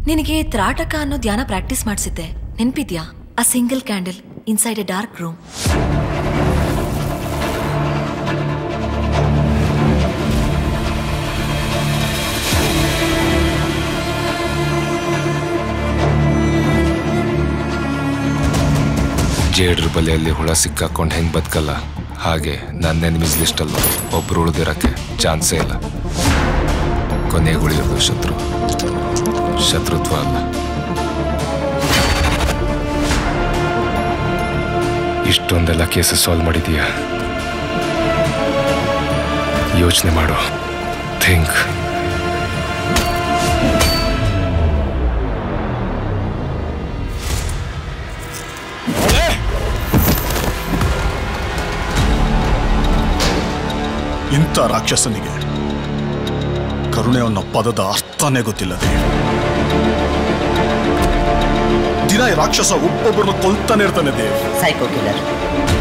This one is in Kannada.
ನಿನಗೆ ತ್ರಾಟಕ ಅನ್ನೋ ಧ್ಯಾನ ಪ್ರಾಕ್ಟೀಸ್ ಮಾಡಿಸಿದ್ದೆ ನೆನ್ಪಿದ್ಯಾ ಆ single candle inside a dark room ಜೇಡ್ರ ಬಲೆಯಲ್ಲಿ ಹುಳ ಸಿಕ್ಕಾಕೊಂಡು ಹೆಂಗ್ ಬದುಕಲ್ಲ ಹಾಗೆ ನನ್ನ ಎನಿಮೀಸ್ ಲಿಸ್ಟಲ್ಲೂ ಒಬ್ರು ಉಳಿದಿರಕ್ಕೆ ಚಾನ್ಸೇ ಇಲ್ಲ ಕೊನೆಗೆ ಉಳಿಯೋದು ಶತ್ರು ಶತ್ರುತ್ವ ಅಲ್ಲ ಇಷ್ಟೊಂದೆಲ್ಲ ಕೇಸಸ್ ಸಾಲ್ವ್ ಮಾಡಿದೀಯಾ ಯೋಚನೆ ಮಾಡು ಥಿಂಕ್ ಇಂಥ ರಾಕ್ಷಸನಿಗೆ ಕರುಣೆ ಅನ್ನೋ ಪದದ ಅರ್ಥನೇ ಗೊತ್ತಿಲ್ಲ ದೇವ್ ದಿನ ಈ ರಾಕ್ಷಸ ಒಬ್ಬೊಬ್ಬರನ್ನ ಕೊಲ್ತಾನೆ ಇರ್ತಾನೆ ದೇವ್ ಸೈಕೋ ಕಿಲ್ಲರ್